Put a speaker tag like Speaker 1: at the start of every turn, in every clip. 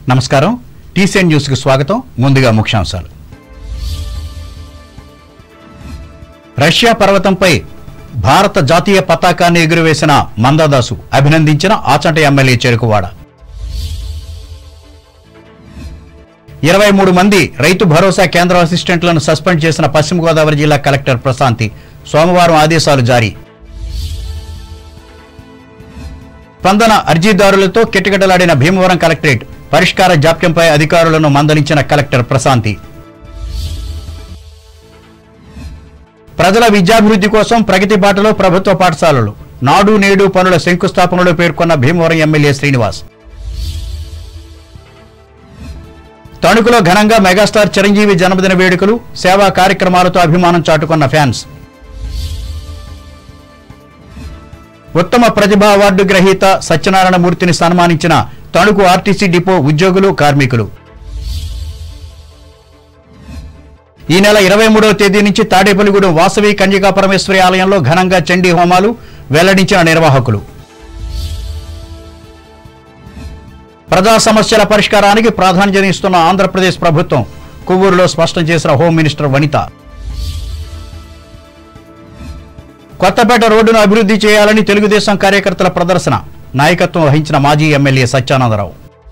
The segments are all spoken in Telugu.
Speaker 1: నమస్కారం టీసీఎన్ న్యూస్కి స్వాగతం ముందుగా ముఖ్యాంశాలు రష్యా పర్వతంపై భారత జాతీయ పతాకాన్ని ఎగురవేసిన మందాదాసు అభినందించిన ఆచంట ఎమ్మెల్యే చెరుకువాడ ఇరవై మూడు మంది రైతు భరోసా కేంద్ర అసిస్టెంట్లను సస్పెండ్ చేసిన పశ్చిమ గోదావరి జిల్లా కలెక్టర్ ప్రశాంతి సోమవారం ఆదేశాలు జారీ స్పందన అర్జీదారులతో కిటకిటలాడిన భీమవరం కలెక్టరేట్ పరిష్కార జాప్యంపై అధికారులను మందలించిన కలెక్టర్ ప్రశాంతి ప్రజల విద్యాభివృద్ధి కోసం ప్రగతి బాటలో ప్రభుత్వ పాఠశాలలు నాడు నేడు పనుల శంకుస్థాపనలో పేర్కొన్న భీమవరం ఎమ్మెల్యే శ్రీనివాస్ తణుకులో ఘనంగా మెగాస్టార్ చిరంజీవి జన్మదిన వేడుకలు సేవా కార్యక్రమాలతో అభిమానం చాటుకున్న ఫ్యాన్స్ ఉత్తమ ప్రతిభా అవార్డు గ్రహీత సత్యనారాయణ మూర్తిని సన్మానించిన తణుకు ఆర్టీసీ డిపో ఉద్యోగులు కార్మికులు ఈ నెల ఇరవై మూడవ తేదీ నుంచి తాడేపల్లిగూడెం వాసవి కన్యకా పరమేశ్వరి ఆలయంలో ఘనంగా చండీ హోమాలు వెల్లడించిన నిర్వాహకులు ప్రజా సమస్యల పరిష్కారానికి ప్రాధాన్యతనిస్తున్న ఆంధ్రప్రదేశ్ ప్రభుత్వం కొవ్వూరులో స్పష్టం చేసిన హోం మినిస్టర్ వనిత కొత్తపేట రోడ్డును అభివృద్ధి చేయాలని తెలుగుదేశం కార్యకర్తల ప్రదర్శన నాయకత్వం వహించిన మాజీ ఎమ్మెల్యే సత్యానందరావు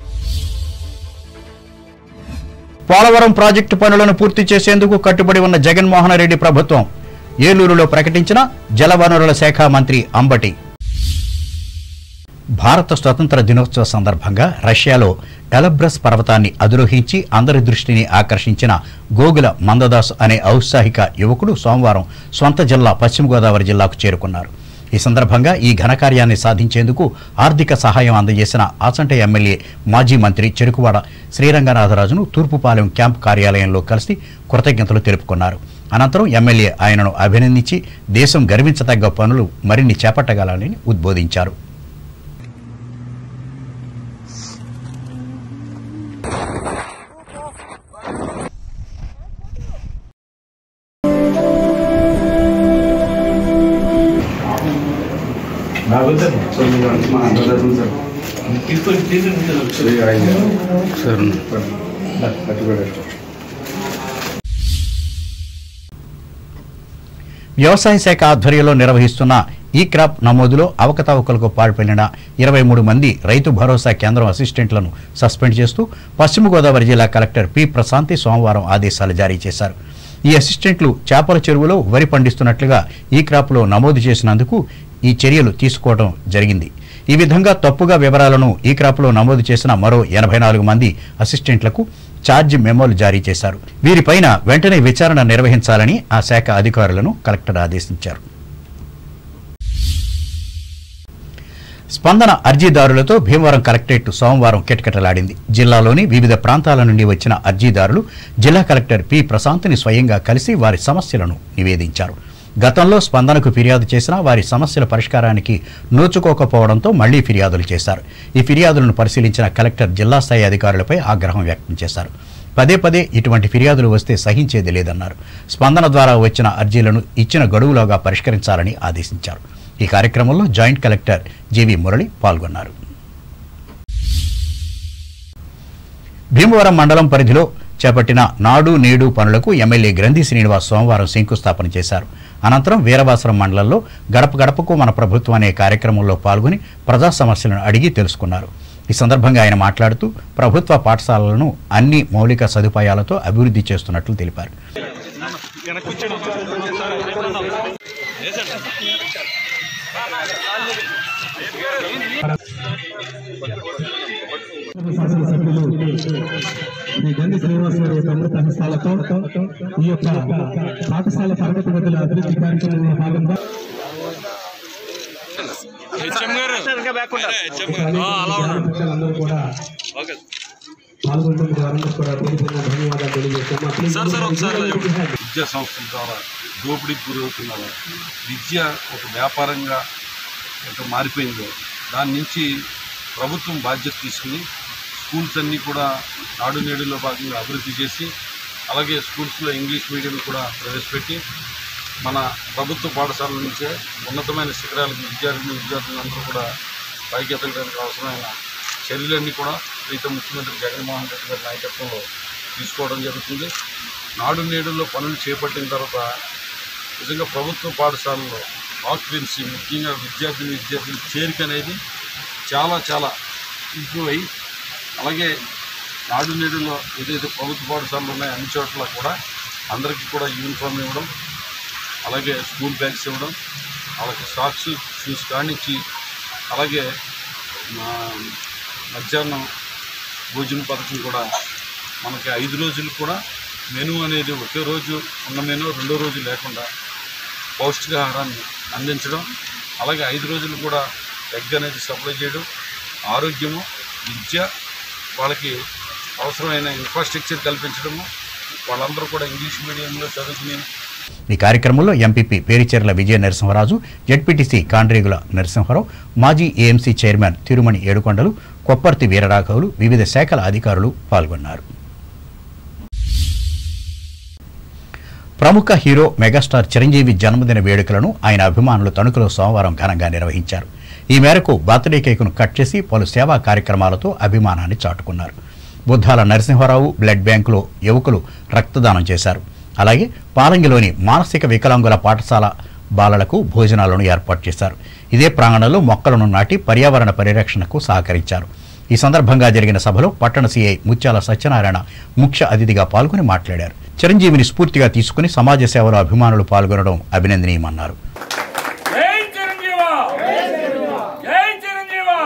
Speaker 1: పోలవరం ప్రాజెక్టు పనులను పూర్తి చేసేందుకు కట్టుబడి ఉన్న జగన్మోహన్ రెడ్డి ప్రభుత్వం ఏలూరులో ప్రకటించిన జలవనరుల శాఖ మంత్రి అంబటి భారత స్వతంత్ర దినోత్సవ సందర్భంగా రష్యాలో ఎలబ్రస్ పర్వతాన్ని అధిరోహించి అందరి దృష్టిని ఆకర్షించిన గోగుల మందదాస్ అనే ఔత్సాహిక యువకుడు సోమవారం సొంత జిల్లా పశ్చిమ గోదావరి జిల్లాకు చేరుకున్నారు ఈ సందర్భంగా ఈ ఘనకార్యాన్ని సాధించేందుకు ఆర్థిక సహాయం అందజేసిన ఆచంట ఎమ్మెల్యే మాజీ మంత్రి చెరుకువాడ శ్రీరంగనాథరాజును తూర్పుపాలెం క్యాంప్ కార్యాలయంలో కలిసి కృతజ్ఞతలు తెలుపుకున్నారు అనంతరం ఎమ్మెల్యే ఆయనను అభినందించి దేశం గర్వించదగ్గ పనులు మరిన్ని చేపట్టగలని ఉద్బోధించారు వ్యవసాయ శాఖ ఆధ్వర్యంలో నిర్వహిస్తున్న ఈ క్రాప్ నమోదులో అవకతవకలకు పాల్పడిన ఇరవై మూడు మంది రైతు భరోసా కేంద్రం అసిస్టెంట్లను సస్పెండ్ చేస్తూ పశ్చిమ గోదావరి జిల్లా కలెక్టర్ పి ప్రశాంతి సోమవారం ఆదేశాలు జారీ చేశారు ఈ అసిస్టెంట్లు చేపల చెరువులో వరి పండిస్తున్నట్లుగా ఈ క్రాప్లో నమోదు చేసినందుకు ఈ చర్యలు తీసుకోవడం జరిగింది ఈ విధంగా తప్పుగా వివరాలను ఈ క్రాప్లో నమోదు చేసిన మరో ఎనభై నాలుగు మంది అసిస్టెంట్లకు ఛార్జ్ మెమోలు జారీ చేశారు వీరిపైన వెంటనే విచారణ నిర్వహించాలని ఆ శాఖ అధికారులను కలెక్టర్ ఆదేశించారు స్పందన అర్జీదారులతో భీమవరం కలెక్టరేట్ సోమవారం కిటకిటలాడింది జిల్లాలోని వివిధ ప్రాంతాల నుండి వచ్చిన అర్జీదారులు జిల్లా కలెక్టర్ పి ప్రశాంత్ని స్వయంగా కలిసి వారి సమస్యలను నివేదించారు గతంలో స్పందనకు ఫిర్యాదు చేసినా వారి సమస్యల పరిష్కారానికి నోచుకోకపోవడంతో మళ్లీ ఫిర్యాదులు చేశారు ఈ ఫిర్యాదులను పరిశీలించిన కలెక్టర్ జిల్లా స్థాయి అధికారులపై ఆగ్రహం వ్యక్తం చేశారు పదే పదే ఇటువంటి ఫిర్యాదులు వస్తే సహించేది లేదన్నారు స్పందన ద్వారా వచ్చిన అర్జీలను ఇచ్చిన గడువులోగా పరిష్కరించాలని ఆదేశించారు ఈ కార్యక్రమంలో జాయింట్ కలెక్టర్ జేవి మురళి పాల్గొన్నారు భీమవరం మండలం పరిధిలో చేపట్టిన నాడు నేడు పనులకు ఎమ్మెల్యే గ్రంథి శ్రీనివాస్ సోమవారం శంకుస్థాపన చేశారు అనంతరం వీరవాసరం మండలంలో గడప గడపకు మన ప్రభుత్వం అనే కార్యక్రమంలో పాల్గొని ప్రజా సమస్యలను అడిగి తెలుసుకున్నారు ఈ సందర్భంగా ఆయన మాట్లాడుతూ ప్రభుత్వ పాఠశాలలను అన్ని మౌలిక సదుపాయాలతో అభివృద్ధి చేస్తున్నట్లు తెలిపారు
Speaker 2: శాసనసభ్యులు శ్రీ గండి శ్రీనివాస్ గారి యొక్క అమృత హస్తాలతో ఈ యొక్క పాఠశాల తరగతి గదుల అభివృద్ధి కార్యక్రమంలో భాగంగా
Speaker 3: హెచ్ఎం గారు హెచ్ఎం గారు ఆ, అలా ఉండండి
Speaker 2: పిల్లలందరూ కూడా
Speaker 3: ఓకే
Speaker 2: పాల్గొంటున్న వారందరూ కూడా పేరు పేరున ధన్యవాదాలు తెలియజేస్తాము Please
Speaker 3: సార్, సార్, ఒకసారి ఇలా చెప్పండి.
Speaker 4: విద్యా సంస్థల ద్వారా దోపిడీకి గురవుతున్నారు విద్య ఒక వ్యాపారంగా ఎంత మారిపోయిందో దాని నుంచి ప్రభుత్వం బాధ్యత తీసుకుని స్కూల్స్ అన్నీ కూడా నాడు నేడులో భాగంగా అభివృద్ధి చేసి అలాగే స్కూల్స్లో ఇంగ్లీష్ మీడియం కూడా ప్రవేశపెట్టి మన ప్రభుత్వ పాఠశాలల నుంచే ఉన్నతమైన శిఖరాలకు విద్యార్థులు విద్యార్థులందరూ కూడా పైకి ఎదగడానికి అవసరమైన చర్యలన్నీ కూడా ప్రీతం ముఖ్యమంత్రి జగన్మోహన్ రెడ్డి గారి నాయకత్వంలో తీసుకోవడం జరుగుతుంది నాడు నేడులో పనులు చేపట్టిన తర్వాత నిజంగా ప్రభుత్వ పాఠశాలలో ఆక్యుపెన్సీ ముఖ్యంగా విద్యార్థిని విద్యార్థుల చేరిక అనేది చాలా చాలా ఇంప్రూవ్ అయ్యి అలాగే నాడు నేడులో ఏదైతే ప్రభుత్వ పాఠశాలలు ఉన్నాయో అన్ని చోట్ల కూడా అందరికీ కూడా యూనిఫామ్ ఇవ్వడం అలాగే స్కూల్ బ్యాగ్స్ ఇవ్వడం వాళ్ళకి సాక్స్ షూస్ కానిచ్చి అలాగే మా మధ్యాహ్నం భోజన పథకం కూడా మనకి ఐదు రోజులు కూడా మెను అనేది ఒకే రోజు ఉన్న మెను రెండో రోజు లేకుండా పౌష్టికాహారాన్ని అందించడం అలాగే ఐదు రోజులు కూడా ఎగ్ అనేది సప్లై చేయడం ఆరోగ్యము విద్య వాళ్ళకి అవసరమైన ఇన్ఫ్రాస్ట్రక్చర్ కల్పించడము వాళ్ళందరూ కూడా ఇంగ్లీష్ మీడియంలో చదువుకుని
Speaker 1: ఈ కార్యక్రమంలో ఎంపీపీ పేరిచెర్ల విజయ నరసింహరాజు జడ్పీటీసీ కాండ్రేగుల నరసింహారావు మాజీ ఏఎంసీ చైర్మన్ తిరుమణి ఏడుకొండలు కొప్పర్తి వీరరాఘవులు వివిధ శాఖల అధికారులు పాల్గొన్నారు ప్రముఖ హీరో మెగాస్టార్ చిరంజీవి జన్మదిన వేడుకలను ఆయన అభిమానులు తణుకులో సోమవారం ఘనంగా నిర్వహించారు ఈ మేరకు బర్త్డే కేకును కట్ చేసి పలు సేవా కార్యక్రమాలతో అభిమానాన్ని చాటుకున్నారు బుద్ధాల నరసింహారావు బ్లడ్ బ్యాంకులో యువకులు రక్తదానం చేశారు అలాగే పాలంగిలోని మానసిక వికలాంగుల పాఠశాల బాలలకు భోజనాలను ఏర్పాటు చేశారు ఇదే ప్రాంగణంలో మొక్కలను నాటి పర్యావరణ పరిరక్షణకు సహకరించారు ఈ సందర్భంగా జరిగిన సభలో పట్టణ సీఐ ముత్యాల సత్యనారాయణ ముఖ్య అతిథిగా పాల్గొని మాట్లాడారు చిరంజీవిని స్ఫూర్తిగా తీసుకుని సమాజ సేవలో అభిమానులు పాల్గొనడం అభినందనీయమన్నారు
Speaker 3: జై చిరంజీవా జై చిరంజీవా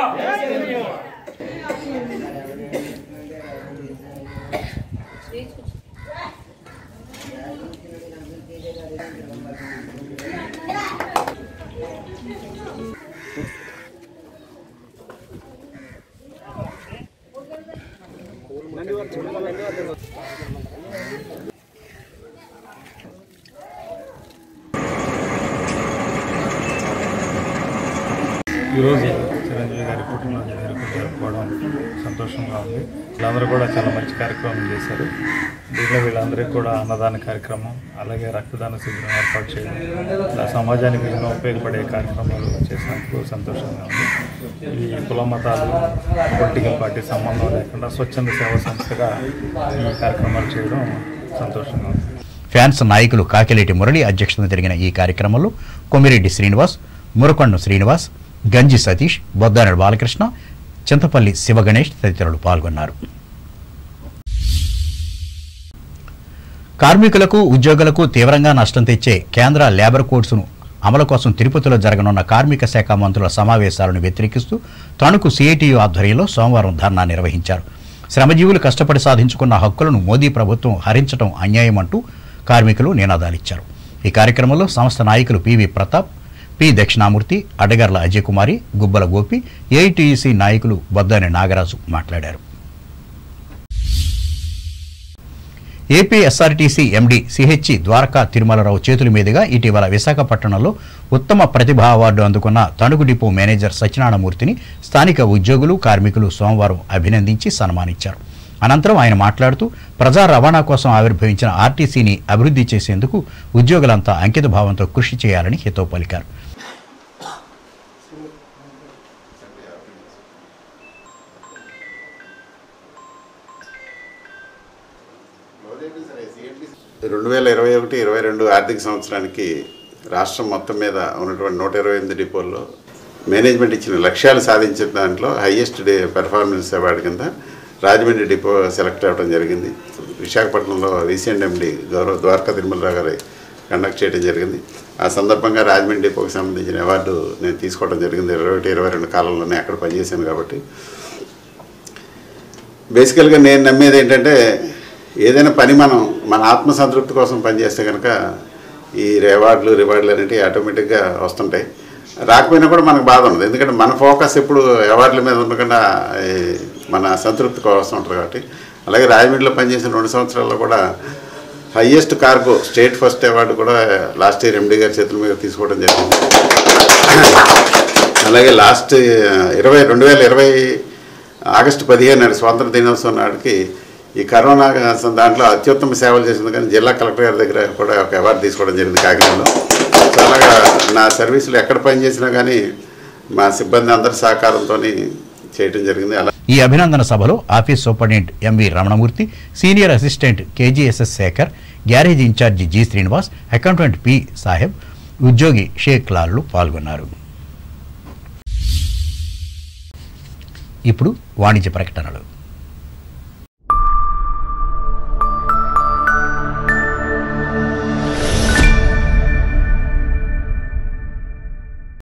Speaker 5: ఈరోజు చిరంజీవి గారి పుట్టినరోజు వేడుకలు జరుపుకోవడం సంతోషంగా ఉంది వీళ్ళందరూ కూడా చాలా మంచి కార్యక్రమం చేశారు దీంట్లో వీళ్ళందరికీ కూడా అన్నదాన కార్యక్రమం అలాగే రక్తదాన శిబిరం ఏర్పాటు చేయడం ఇలా సమాజానికి ఎన్నో ఉపయోగపడే కార్యక్రమాలు చేసినందుకు సంతోషంగా ఉంది ఈ కుల మతాలు పొలిటికల్ పార్టీ సంబంధం లేకుండా స్వచ్ఛంద సేవా సంస్థగా ఈ కార్యక్రమాలు చేయడం సంతోషంగా ఉంది
Speaker 1: ఫ్యాన్స్ నాయకులు కాకిలేటి మురళి అధ్యక్షతన జరిగిన ఈ కార్యక్రమంలో కొమిరెడ్డి శ్రీనివాస్ మురకొండ శ్రీనివాస్ గంజి సతీష్ బొద్దానడు బాలకృష్ణ చింతపల్లి శివగణేష్ తదితరులు పాల్గొన్నారు కార్మికులకు ఉద్యోగులకు తీవ్రంగా నష్టం తెచ్చే కేంద్ర లేబర్ కోడ్స్ను అమలు కోసం తిరుపతిలో జరగనున్న కార్మిక శాఖ మంత్రుల సమావేశాలను వ్యతిరేకిస్తూ తణుకు సిఐటియు ఆధ్వర్యంలో సోమవారం ధర్నా నిర్వహించారు శ్రమజీవులు కష్టపడి సాధించుకున్న హక్కులను మోదీ ప్రభుత్వం హరించడం అన్యాయమంటూ కార్మికులు నినాదాలిచ్చారు ఈ కార్యక్రమంలో సంస్థ నాయకులు PV Pratap P Dakshinamurthy Adagarla Ajay Kumari Gubbala Gopi AITUC నాయకులు బొద్దాని నాగరాజు మాట్లాడారు AP SRTC MD CH Dwaraka Tirumala Rao చేతుల మీదుగా ఇటీవల విశాఖపట్నంలో ఉత్తమ ప్రతిభా అవార్డు అందుకున్న తణుకు డిపో మేనేజర్ సత్యనారాయణమూర్తిని స్థానిక ఉద్యోగులు కార్మికులు సోమవారం అభినందించి సన్మానించారు అనంతరం ఆయన మాట్లాడుతూ ప్రజా రవాణా కోసం ఆవిర్భవించిన ఆర్టీసీని అభివృద్ధి చేసేందుకు ఉద్యోగులంతా అంకిత భావంతో కృషి చేయాలని హితవు పలికారు
Speaker 6: రెండు వేల ఇరవై ఒకటి ఇరవై రెండు ఆర్థిక సంవత్సరానికి రాష్ట్రం మొత్తం మీద ఉన్నటువంటి నూట ఇరవై ఎనిమిది డిపోల్లో మేనేజ్మెంట్ ఇచ్చిన లక్ష్యాలు సాధించిన దాంట్లో హయ్యెస్ట్ డే పెర్ఫార్మెన్స్ అవార్డు కింద రాజమండ్రి డిపో సెలెక్ట్ అవ్వడం జరిగింది విశాఖపట్నంలో రీసెంట్ ఎండి గౌరవ ద్వారకా తిరుమలరావు గారి కండక్ట్ చేయడం జరిగింది ఆ సందర్భంగా రాజమండ్రి డిపోకి సంబంధించిన అవార్డు నేను తీసుకోవడం జరిగింది ఇరవై ఒకటి ఇరవై రెండు కాలంలోనే అక్కడ పనిచేశాను కాబట్టి బేసికల్గా నేను నమ్మేది ఏంటంటే ఏదైనా పని మనం మన ఆత్మసంతృప్తి కోసం పనిచేస్తే కనుక ఈ రివార్డులు రివార్డులు అనేవి ఆటోమేటిక్గా వస్తుంటాయి రాకపోయినా కూడా మనకు బాధ ఉండదు ఎందుకంటే మన ఫోకస్ ఎప్పుడు అవార్డుల మీద ఉండకుండా ఈ మన సంతృప్తి కోసం ఉంటుంది కాబట్టి అలాగే రాజమండ్రిలో పనిచేసిన రెండు సంవత్సరాల్లో కూడా highest cargo state first award కూడా లాస్ట్ ఇయర్ ఎండి గారి చేతుల మీద తీసుకోవడం జరిగింది అలాగే లాస్ట్ ఇరవై రెండు వేల ఇరవై ఆగస్టు పదిహేను నాడు స్వాతంత్ర దినోత్సవం నాటికి ఈ కరోనా దాంట్లో అత్యుత్తమ సేవలు చేసింది కానీ జిల్లా కలెక్టర్ గారి దగ్గర కూడా ఒక అవార్డు తీసుకోవడం జరిగింది కాకినాడలో సో అలాగా నా సర్వీసులు ఎక్కడ పనిచేసినా కానీ మా సిబ్బంది అందరి సహకారంతో చేయటం జరిగింది అలా
Speaker 1: ఈ అభినందన సభలో office superintendent MV Ramanamurthy senior assistant KGSS Sekhar garage incharge G Srinivas accountant P Saheb ఉద్యోగి షేక్ లాల్లు పాల్గొన్నారు ఇప్పుడు వాణిజ్య ప్రకటనలు